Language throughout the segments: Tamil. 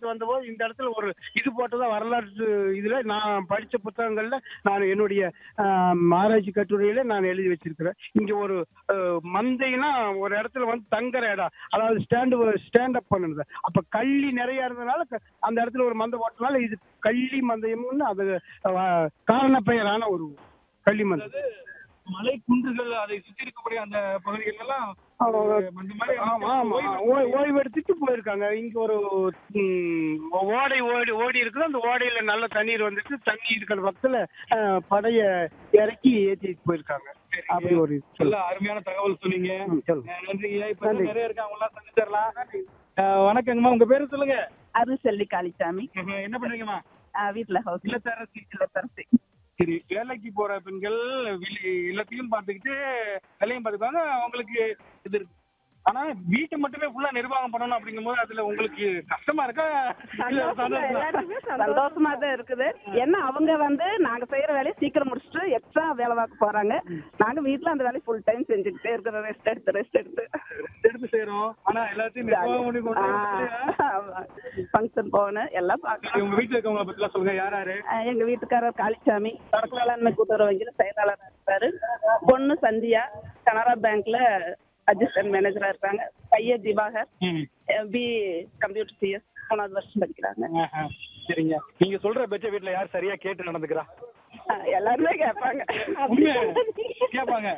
போட்டு வந்தபோது இந்த இடத்துல ஒரு இது போட்டதா வரலாற்று இதுல நான் படிச்ச புத்தகங்கள்ல நான் என்னுடைய ஆம், ஆராய்ச்சி கட்டுரையில நான் எழுதி வச்சிருக்கிறேன் இங்க ஒரு அஹ், மந்தைனா ஒரு இடத்துல வந்து தங்குற இடம் அதாவது ஸ்டாண்டு ஸ்டாண்ட் அப் பண்ணுது அப்ப கள்ளி நிறைய இருந்ததுனால க- அந்த இடத்துல ஒரு மந்தை போட்டனால இது கள்ளி மந்தயம்னு அது அஹ், காரண பெயரான ஒரு கள்ளி மந்தை மலை குன்றுகள் அதை சுத்தி இருக்கக்கூடிய அந்த பகுதிகள் எல்லாம் அந்த மாதிரி ஆமா ஆமா ஓய்- ஓய்வு எடுத்துட்டு போயிருக்காங்க இங்க ஒரு ம், ஓடை ஓடி ஓடி இருக்குது அந்த ஓடையில நல்ல தண்ணீர் வந்துட்டு தண்ணி இருக்கிற பக்கத்துல அஹ், படைய இறக்கி ஏத்திட்டு போயிருக்காங்க அப்படி ஒரு இது நல்ல அருமையான தகவல் சொன்னீங்க ம், சொல்லுங்க. அஹ் நன்றிங்க இப்ப நன்றி. நிறைய இருக்கு அவங்க எல்லாம் சந்திச்சிடலாம் அஹ் வணக்கங்கம்மா உங்க பேரு சொல்லுங்க அருள் செல்வி காளிசாமி அஹ் என்ன பண்றீங்கம்மா ஆஹ் வீட்ல ஹவுஸ் இல்லத்தரசி இல்லத்தரசி சரி வேலைக்கு போற பெண்கள் வெளி- இல்லத்தையும் பார்த்துக்கிட்டு வேலையும் பார்த்துப்பாங்க அவங்களுக்கு இது இருக்கு ஆனா வீட்டை மட்டுமே ஃபுல்லா நிர்வாகம் பண்ணணும் அப்படிங்கும்போது அதுல உங்களுக்கு கஷ்டமா இருக்கா இல்ல சந்தோஷமா? சந்தோஷமா தான் இருக்குது ஏன்னா அவங்க வந்து நாங்க செய்யற வேலையை சீக்கிரம் முடிச்சுட்டு எக்ஸ்ட்ரா வேலை பார்க்க போறாங்க நாங்க வீட்ல அந்த வேலையை ஃபுல் டைம் செஞ்சுக்கிட்டே இருக்கிறோம் ரெஸ்ட் எடுத்து ரெஸ்ட் எடுத்து எடுத்து செய்யறோம் ஆனா எல்லாத்தையும் நிர்வாகம் பண்ணி கொண்டு வந்து- ஃபங்க்ஷன் போகணும் எல்லாம் சரி, பார்க்கலாம் உங்க வீட்டுல இருக்கவங்க பத்தி எல்லாம் சொல்லுங்க யார் யாரு ஆஹ் எங்க வீட்டுக்காரர் காளிசாமி சரக்கு வேளாண்மை கூட்டுறவு வங்கியில செயலாளர் இருக்காரு பொண்ணு சந்தியா கனரா பேங்க்ல அசிஸ்டன்ட் மேனேஜரா இருக்காங்க பையன் திவாகர் பி கம்ப்யூட்டர் சிஎஸ் மூணாவது வருஷம் படிக்கிறாங்க ஆஹா. சரிங்க நீங்க சொல்ற பெற்ற வீட்டுல யார் சரியா கேட்டு நடந்துக்கிறா ஆஹ் எல்லாருமே கேட்பாங்க உண்மையா? கேட்பாங்க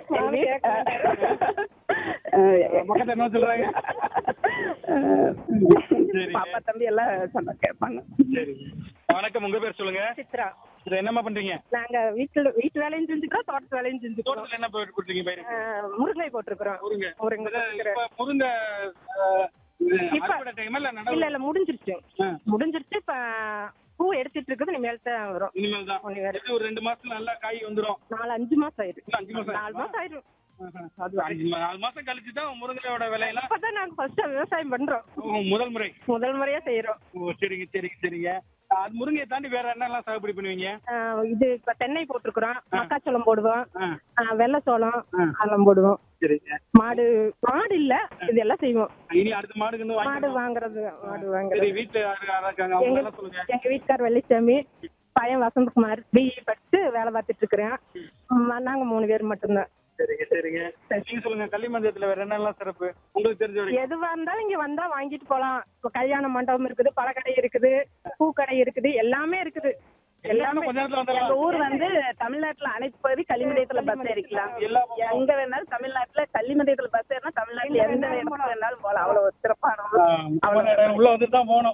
ஆஹ் பக்கத்துல என்ன சொல்றாங்க சரி. பாப்பா தம்பி எல்லாம் சொன்னா கேட்பாங்க சரி வணக்கம் உங்க பேர் சொல்லுங்க சித்ரா இது என்னம்மா பண்றீங்க நாங்க வீட்டுல வீட்டு வேலையும் செஞ்சுக்கிறோம் தோட்டத்து வேலையும் செஞ்சுக்கிறோம் தோட்டத்துல என்ன போயிட்டு கொடுத்தீங்க பயிர் ஆஹ் முருங்கை போட்டிருக்கிறோம் முருங்க முருங்கை இது போட்டிருக்கிறேன். இப்ப முருங்க அஹ், இது இப்ப- அறுவடை டைம் இல்ல நடவு இல்ல இல்ல முடிஞ்சிருச்சு ஆ. முடிஞ்சிருச்சு இப்ப பூ எடுத்துட்டு இருக்குது இனிமேல் தான் வரும் இனிமேல் தான் ஒண்ணு வேற. இது ஒரு ரெண்டு மாசத்துல நல்லா காய் வந்துரும் நாலு அஞ்சு மாசம் ஆயிரும் இன்னும் அஞ்சு மாசம் நாலு மாசம் ஆயிரும் ஆஹா. அது அஞ்சு மா- நாலு மாசம் கழிச்சு தான் முருங்கையோட விலையெல்லாம் இப்பதான் நாங்க ஃபர்ஸ்ட் விவசாயம் பண்றோம் ஓ, முதல் முறை முதல் முறையா செய்யறோம் ஓ சரிங்க சரிங்க சரிங்க அது முருங்கையை தாண்டி வேற என்னெல்லாம் சாகுபடி பண்ணுவீங்க ஆஹ் இது இப்ப தென்னை போட்டிருக்கிறோம் மக்காச்சோளம் போடுவோம் ஆ. ஆஹ் வெள்ளை சோளம் ஆ. அதெல்லாம் போடுவோம் சரிங்க மாடு மாடு இல்ல இது எல்லாம் செய்வோம் இனி அடுத்த மாடுக்கு வந்து மாடு வாங்கி வாங்குறது மாடு சரி வாங்குறது வீட்டுல யாரு யாரா இருக்காங்க அவங்க எங்க எல்லாம் சொல்லுங்க எங்க வீட்டுக்கார் வெள்ளிசாமி பையன் வசந்தகுமார் பிஇ படிச்சு வேலை பார்த்துட்டு இருக்கிறேன் ம், நாங்க மூணு பேர் மட்டும்தான் சரிங்க சரிங்க நீங்க சொல்லுங்க கள்ளிமந்தயத்துல வேற என்னெல்லாம் சிறப்பு உங்களுக்கு தெரிஞ்ச வரைக்கும் எதுவா இருந்தாலும் இங்க வந்தா வாங்கிட்டு போலாம் இப்ப கல்யாண மண்டபம் இருக்குது பழக்கடை இருக்குது பூக்கடை இருக்குது எல்லாமே இருக்குது எல்லாமே கொஞ்ச நேரத்துல எங்க வந்துடலாம் ஊர் வந்து தமிழ்நாட்டுல அனைத்து பகுதி கள்ளிமண்டயத்துல பஸ் ஏறிக்கலாம் எல்லா எங்க வேணாலும் தமிழ்நாட்டுல கள்ளிமண்டயத்துல பஸ் ஏறினா தமிழ்நாட்டுல எந்த இடத்துக்கு வேணாலும் போகலாம் அவ்வளவு ஒரு சிறப்பான ஊர். அவ்வளவு உள்ள வந்து தான் போகணும்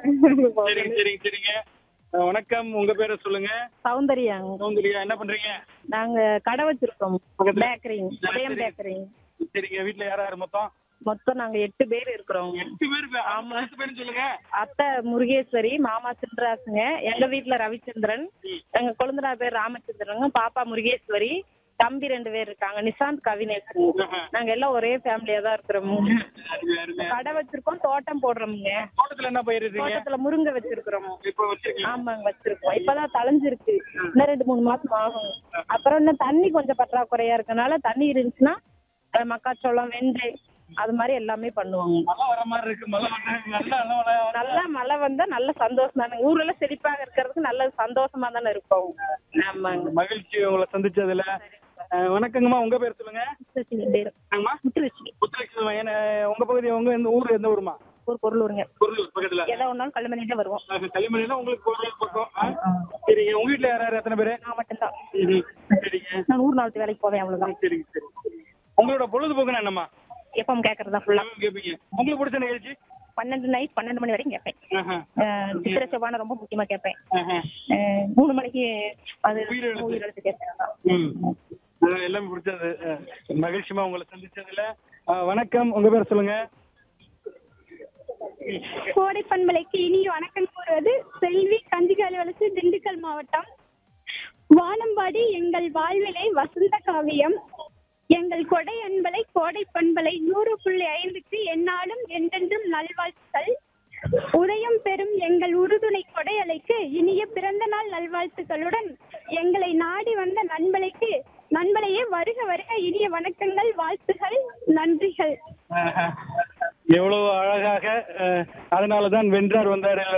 சரிங்க சரிங்க சரிங்க அஹ் வணக்கம் உங்க பேரை சொல்லுங்க சௌந்தர்யாங்க சௌந்தர்யா என்ன பண்றீங்க நாங்க கடை வச்சிருக்கோம் பக்கத்துல? பேக்கரி உதயம் பேக்கரி சரிங்க வீட்டுல யாரா யாரு மொத்தம் மொத்தம் நாங்க எட்டு பேர் இருக்கிறோம் எட்டு பேர் ஆமா எட்டு பேரும் சொல்லுங்க அத்தை முருகேஸ்வரி மாமா சின்ராசுங்க எங்க வீட்ல ரவிச்சந்திரன் எங்க கொழுந்தனா பேர் ராமச்சந்திரனுங்க பாப்பா முருகேஸ்வரி தம்பி ரெண்டு பேர் இருக்காங்க நிசாந்த் கவினேஷுங்க நாங்க எல்லாம் ஒரே ஃபேமிலியா தான் இருக்கிறோம் அருமை, அருமை. கடை வச்சிருக்கோம் தோட்டம் போடுறோமுங்க தோட்டத்துல என்ன பயிரிடுறீங்க தோட்டத்துல முருங்கை வச்சிருக்கிறோம் இப்ப வச்சிருக்கீங்க ஆமாங்க வச்சிருக்கோம் இப்பதான் தளைஞ்சிருக்கு இன்னும் ரெண்டு மூணு மாசம் ஆகும் அப்புறம் இன்னும் தண்ணி கொஞ்சம் பற்றாக்குறையா இருக்கனால தண்ணி இருந்துச்சுன்னா அஹ் மக்காச்சோளம் வெண்டை அது மாதிரி எல்லாமே பண்ணுவாங்க மழை வர மாதிரி இருக்கு மழை வர நல்ல மழை வர- நல்லா மழை வந்தா நல்ல சந்தோஷம் தானே ஊர்ல எல்லாம் செழிப்பாக இருக்கிறதுக்கு நல்ல சந்தோஷமா தானே இருப்போம் ஆமாங்க மகிழ்ச்சி உங்களை சந்திச்சதுல அஹ் வணக்கங்கம்மா உங்க பேர் சொல்லுங்க என்னங்கம்மா முத்துலட்சுமி முத்துலட்சுமி என்ன உங்க பகுதி உங்க எந்த ஊர் எந்த ஊருமா ஒரு பொருளூருங்க பொருள் பக்கத்துல எதா ஒன்றாலும் கல்லுமணி தான் வருவோம் அஹ் களிமண்ணில உங்களுக்கு பொருள் பக்கம் ஆ? சரிங்க உங்க வீட்டுல யார் யார் எத்தனை பேரு நான் மட்டும்தான் ம்ஹும். சரிங்க நான் ஊர் நாளத்து வேலைக்கு போவேன் அவ்வளவுதான் சரிங்க சரி உங்களோட பொழுதுபோக்குன்னா என்னம்மா எப்பவும் கேட்கறதா ஃபுல்லா எல்லாமே கேட்பீங்க உங்களுக்கு பிடிச்ச நிகழ்ச்சி பன்னெண்டு நைட் பன்னெண்டு மணி வரைக்கும் கேட்பேன் ஆஹா. அஹ் சித்திரை செவ்வான ரொம்ப முக்கியமா கேட்பேன் ஆஹா. அஹ் மூணு மணிக்கு அது உயிரெழுத்து. உயிரெழுத்து கேட்பேன் ம். அஹ் எல்லாமே பிடிச்சது அஹ் மகிழ்ச்சிமா உங்களை சந்திச்சதுல அஹ் வணக்கம் உங்க பேர் சொல்லுங்க கோடை பண்பலைக்கு இனிய வணக்கம் கூறுவது செல்வி கஞ்சிகாலி வளர்ச்சி திண்டுக்கல் மாவட்டம் வானம்பாடி எங்கள் வாழ்விலை வசந்த காவியம் எங்கள் கொடை அன்பலை கோடை பண்பலை நூறு புள்ளி ஐந்துக்கு எந்நாளும் என்றென்றும் நல்வாழ்த்துக்கள் உதயம் பெறும் எங்கள் உறுதுணை கொடையலைக்கு இனிய பிறந்த நாள் நல்வாழ்த்துக்களுடன் எங்களை நாடி வந்த நண்பலைக்கு நண்பலையே வருக வருக இனிய வணக்கங்கள் வாழ்த்துகள் நன்றிகள் ஆஹா. எவ்வளவு அழகாக அஹ், அதனாலதான் வென்றார் வந்தார்